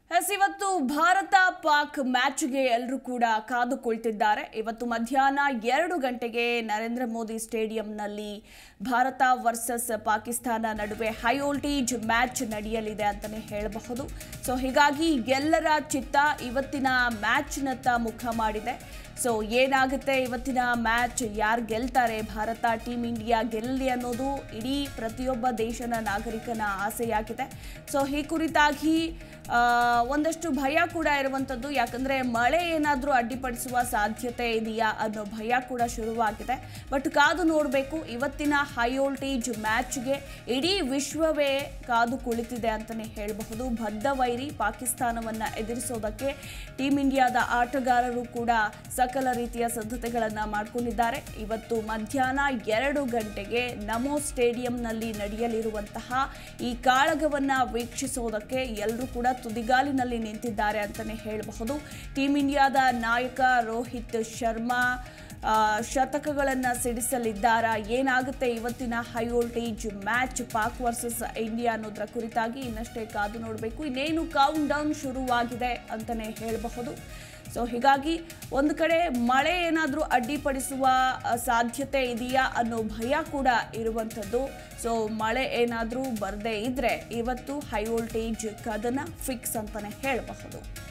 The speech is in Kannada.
ಎಸ್ ಇವತ್ತು ಭಾರತ ಪಾಕ್ ಮ್ಯಾಚ್ಗೆ ಎಲ್ಲರೂ ಕೂಡ ಕಾದು ಕುಳಿತಿದ್ದಾರೆ ಇವತ್ತು ಮಧ್ಯಾಹ್ನ ಎರಡು ಗಂಟೆಗೆ ನರೇಂದ್ರ ಮೋದಿ ಸ್ಟೇಡಿಯಂನಲ್ಲಿ ಭಾರತ ವರ್ಸಸ್ ಪಾಕಿಸ್ತಾನ ನಡುವೆ ಹೈ ವೋಲ್ಟೇಜ್ ಮ್ಯಾಚ್ ನಡೆಯಲಿದೆ ಅಂತಲೇ ಹೇಳಬಹುದು ಸೊ ಹೀಗಾಗಿ ಎಲ್ಲರ ಚಿತ್ತ ಇವತ್ತಿನ ಮ್ಯಾಚ್ನತ್ತ ಮುಖ ಮಾಡಿದೆ ಸೊ ಏನಾಗುತ್ತೆ ಇವತ್ತಿನ ಮ್ಯಾಚ್ ಯಾರು ಗೆಲ್ತಾರೆ ಭಾರತ ಟೀಮ್ ಇಂಡಿಯಾ ಗೆಲ್ಲಲಿ ಅನ್ನೋದು ಇಡೀ ಪ್ರತಿಯೊಬ್ಬ ದೇಶದ ನಾಗರಿಕನ ಆಸೆಯಾಗಿದೆ ಸೊ ಈ ಕುರಿತಾಗಿ ಆ, ಒಂದಷ್ಟು ಭಯ ಕೂಡ ಇರುವಂಥದ್ದು ಯಾಕಂದರೆ ಮಳೆ ಏನಾದರೂ ಅಡ್ಡಿಪಡಿಸುವ ಸಾಧ್ಯತೆ ಇದೆಯಾ ಅನ್ನೋ ಭಯ ಕೂಡ ಶುರುವಾಗಿದೆ ಬಟ್ ಕಾದು ನೋಡಬೇಕು ಇವತ್ತಿನ ಹೈ ವೋಲ್ಟೇಜ್ ಮ್ಯಾಚ್ಗೆ ಇಡೀ ವಿಶ್ವವೇ ಕಾದು ಕುಳಿತಿದೆ ಅಂತಲೇ ಹೇಳಬಹುದು ಬದ್ಧ ವೈರಿ ಪಾಕಿಸ್ತಾನವನ್ನು ಎದುರಿಸೋದಕ್ಕೆ ಟೀಮ್ ಇಂಡಿಯಾದ ಆಟಗಾರರು ಕೂಡ ಸಕಲ ರೀತಿಯ ಸಿದ್ಧತೆಗಳನ್ನು ಮಾಡಿಕೊಂಡಿದ್ದಾರೆ ಇವತ್ತು ಮಧ್ಯಾಹ್ನ ಎರಡು ಗಂಟೆಗೆ ನಮೋ ಸ್ಟೇಡಿಯಂನಲ್ಲಿ ನಡೆಯಲಿರುವಂತಹ ಈ ಕಾಳಗವನ್ನು ವೀಕ್ಷಿಸೋದಕ್ಕೆ ಎಲ್ಲರೂ ಕೂಡ ತುದಿಗಾಲಿನಲ್ಲಿ ನಿಂತಿದ್ದಾರೆ ಅಂತಲೇ ಹೇಳಬಹುದು ಟೀಮ್ ಇಂಡಿಯಾದ ನಾಯಕ ರೋಹಿತ್ ಶರ್ಮಾ ಆ, ಶತಕಗಳನ್ನು ಸಿಡಿಸಲಿದ್ದಾರಾ ಏನಾಗುತ್ತೆ ಇವತ್ತಿನ high voltage match Pak versus India ಅನ್ನೋದರ ಕುರಿತಾಗಿ ಇನ್ನಷ್ಟೇ ಕಾದು ನೋಡಬೇಕು ಇನ್ನೇನು ಕೌಂಟ್ ಡೌನ್ ಶುರುವಾಗಿದೆ ಅಂತಲೇ ಹೇಳಬಹುದು ಸೊ ಹೀಗಾಗಿ ಒಂದು ಕಡೆ ಮಳೆ ಏನಾದರೂ ಅಡ್ಡಿಪಡಿಸುವ ಆ, ಸಾಧ್ಯತೆ ಇದೆಯಾ ಅನ್ನೋ ಭಯ ಕೂಡ ಇರುವಂಥದ್ದು ಸೊ ಮಳೆ ಏನಾದರೂ ಬರದೇ ಇದ್ರೆ ಇವತ್ತು ಹೈ ವೋಲ್ಟೇಜ್ ಕದನ ಫಿಕ್ಸ್ ಅಂತಲೇ ಹೇಳಬಹುದು